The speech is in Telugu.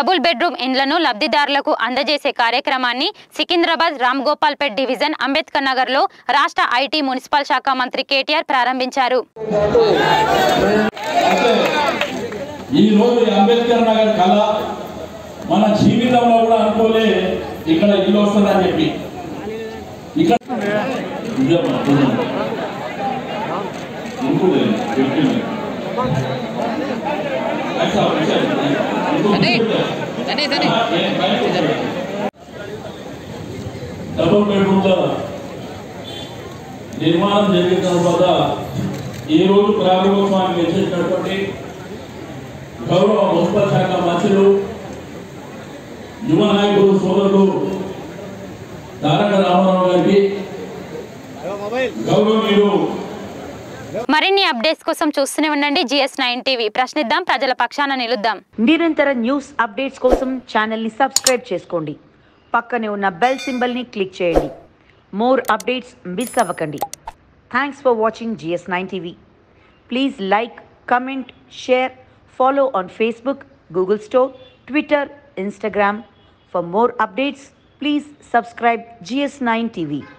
డబుల్ బెడ్రూమ్ ఇండ్లను లబ్ధిదారులకు అందజేసే కార్యక్రమాన్ని సికింద్రాబాద్ రామ్ గోపాల్పేట్ డివిజన్ అంబేద్కర్ నగర్లో రాష్ట్ర ఐటీ మున్సిపల్ శాఖ మంత్రి కేటీఆర్ ప్రారంభించారు అంటే ఈ రోజు ఈ అంబేద్కర్ నగర్ కళ మన జీవితంలో కూడా అనుకోలే ఇక్కడ ఇల్లు వస్తుందని చెప్పి ఇక్కడ ఇదేమ్మా, చూడండి. ఇంకోటి, పెట్టింది. ఐసా, ఐసా, ఇంకో ఇంకోటి. ఆ, ఏ, బయట కూర్చోండి. డబుల్ బెడ్రూమ్ల నిర్మాణం జరిగిన తర్వాత ఈ రోజు ప్రారంభోత్సవానికి వచ్చేసినటువంటి గౌరవ మున్సిపల్ శాఖ మంత్రులు యువ నాయకులు సోదరులు తారక రామారావు గారికి గౌరవనీయులు మరిన్ని అప్డేట్స్ కోసం చూస్తూనే ఉండండి జిఎస్ నైన్ టీవీ ప్రశ్నిద్దాం ప్రజల పక్షాన నిలుద్దాం నిరంతర న్యూస్ అప్డేట్స్ కోసం ఛానల్ని సబ్స్క్రైబ్ చేసుకోండి పక్కనే ఉన్న బెల్ సింబల్ని క్లిక్ చేయండి మోర్ అప్డేట్స్ మిస్ అవ్వకండి thanks for watching GS nine TV please like comment share follow on Facebook Google store Twitter Instagram for more updates please subscribe GS nine TV